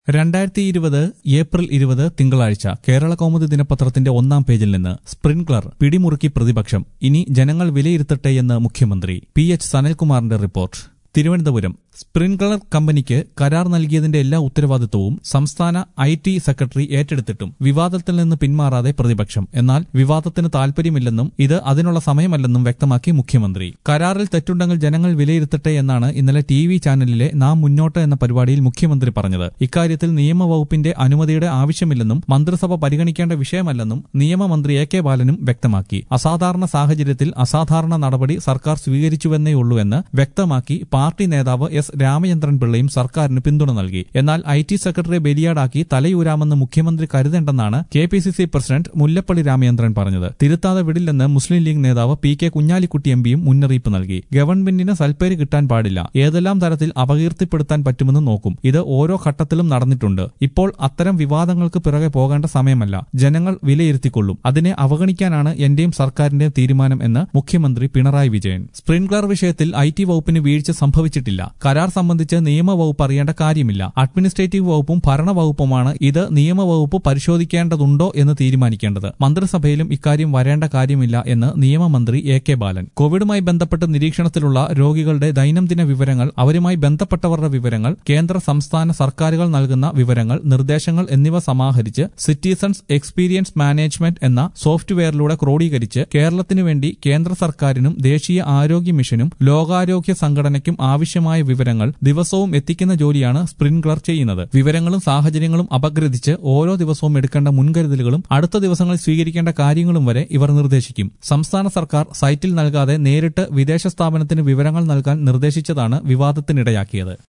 രണ്ടായിരത്തി ഇരുപത് ഏപ്രിൽ ഇരുപത് തിങ്കളാഴ്ച കേരള കൗമുദി ദിനപത്രത്തിന്റെ ഒന്നാം പേജിൽ നിന്ന് സ്പ്രിൻക്ലർ പിടിമുറുക്കി പ്രതിപക്ഷം ഇനി ജനങ്ങൾ വിലയിരുത്തട്ടെയെന്ന് മുഖ്യമന്ത്രി പി എച്ച് സനൽകുമാറിന്റെ റിപ്പോർട്ട് തിരുവനന്തപുരം സ്പ്രിൻക്ലർ കമ്പനിക്ക് കരാർ നൽകിയതിന്റെ എല്ലാ ഉത്തരവാദിത്വവും സംസ്ഥാന ഐ ടി സെക്രട്ടറി ഏറ്റെടുത്തിട്ടും വിവാദത്തിൽ നിന്ന് പിന്മാറാതെ പ്രതിപക്ഷം എന്നാൽ വിവാദത്തിന് താൽപര്യമില്ലെന്നും ഇത് അതിനുള്ള സമയമല്ലെന്നും വ്യക്തമാക്കി മുഖ്യമന്ത്രി കരാറിൽ തെറ്റുണ്ടെങ്കിൽ ജനങ്ങൾ വിലയിരുത്തട്ടെ എന്നാണ് ഇന്നലെ ടി വി ചാനലിലെ നാം മുന്നോട്ട് എന്ന പരിപാടിയിൽ മുഖ്യമന്ത്രി പറഞ്ഞത് ഇക്കാര്യത്തിൽ നിയമവകുപ്പിന്റെ അനുമതിയുടെ ആവശ്യമില്ലെന്നും മന്ത്രിസഭ പരിഗണിക്കേണ്ട വിഷയമല്ലെന്നും നിയമമന്ത്രി എ കെ ബാലനും വ്യക്തമാക്കി അസാധാരണ സാഹചര്യത്തിൽ അസാധാരണ നടപടി സർക്കാർ സ്വീകരിച്ചുവെന്നേയുള്ളൂവെന്ന് വ്യക്തമാക്കി പാർട്ടി നേതാവ് എസ് രാമചന്ദ്രൻ പിള്ളയും സർക്കാരിന് പിന്തുണ നൽകി എന്നാൽ ഐ ടി സെക്രട്ടറിയെ ബലിയാടാക്കി തലയൂരാമെന്ന് മുഖ്യമന്ത്രി കരുതേണ്ടെന്നാണ് K P C C president Mullappally Ramachandran പറഞ്ഞത് തിരുത്താതെ വിടില്ലെന്ന് മുസ്ലിം ലീഗ് നേതാവ് പി കെ കുഞ്ഞാലിക്കുട്ടി എം പിയും മുന്നറിയിപ്പ് നൽകി ഗവൺമെന്റിന് സൽപ്പേര് കിട്ടാൻ പാടില്ല ഏതെല്ലാം തരത്തിൽ അപകീർത്തിപ്പെടുത്താൻ പറ്റുമെന്ന് നോക്കും ഇത് ഓരോ ഘട്ടത്തിലും നടന്നിട്ടുണ്ട് ഇപ്പോൾ അത്തരം വിവാദങ്ങൾക്ക് പിറകെ പോകേണ്ട സമയമല്ല ജനങ്ങൾ വിലയിരുത്തിക്കൊള്ളും അതിനെ അവഗണിക്കാനാണ് എന്റെയും സർക്കാരിന്റെയും തീരുമാനം എന്ന് മുഖ്യമന്ത്രി പിണറായി വിജയൻ സ്പ്രിൻക്ലർ വിഷയത്തിൽ ഐ ടി വകുപ്പിന് വീഴ്ച സംഭവിച്ചിട്ടില്ല കരാർ സംബന്ധിച്ച് നിയമവകുപ്പ് അറിയേണ്ട കാര്യമില്ല അഡ്മിനിസ്ട്രേറ്റീവ് വകുപ്പും ഭരണവകുപ്പുമാണ് ഇത് നിയമവകുപ്പ് പരിശോധിക്കേണ്ടതുണ്ടോ എന്ന് തീരുമാനിക്കേണ്ടത് മന്ത്രിസഭയിലും ഇക്കാര്യം വരേണ്ട കാര്യമില്ല എന്ന് നിയമമന്ത്രി എ കെ ബാലൻ കോവിഡുമായി ബന്ധപ്പെട്ട് നിരീക്ഷണത്തിലുള്ള രോഗികളുടെ ദൈനംദിന വിവരങ്ങൾ അവരുമായി ബന്ധപ്പെട്ടവരുടെ വിവരങ്ങൾ കേന്ദ്ര സംസ്ഥാന സർക്കാരുകൾ നൽകുന്ന വിവരങ്ങൾ നിർദ്ദേശങ്ങൾ എന്നിവ സമാഹരിച്ച് സിറ്റിസൺസ് എക്സ്പീരിയൻസ് മാനേജ്മെന്റ് എന്ന സോഫ്റ്റ്വെയറിലൂടെ ക്രോഡീകരിച്ച് കേരളത്തിനു വേണ്ടി കേന്ദ്ര സർക്കാരിനും ദേശീയ ആരോഗ്യ മിഷനും ലോകാരോഗ്യ സംഘടനയ്ക്കും ആവശ്യമായ വിവരങ്ങൾ ദിവസവും എത്തിക്കുന്ന ജോലിയാണ് സ്പ്രിൻക്ലർ ചെയ്യുന്നത് വിവരങ്ങളും സാഹചര്യങ്ങളും അപഗ്രഥിച്ച് ഓരോ ദിവസവും എടുക്കേണ്ട മുൻകരുതലുകളും അടുത്ത ദിവസങ്ങളിൽ സ്വീകരിക്കേണ്ട കാര്യങ്ങളും വരെ ഇവർ നിർദ്ദേശിക്കും സംസ്ഥാന സർക്കാർ സൈറ്റിൽ നൽകാതെ നേരിട്ട് വിദേശ സ്ഥാപനത്തിന് വിവരങ്ങൾ നൽകാൻ നിർദ്ദേശിച്ചതാണ് വിവാദത്തിനിടയാക്കിയത്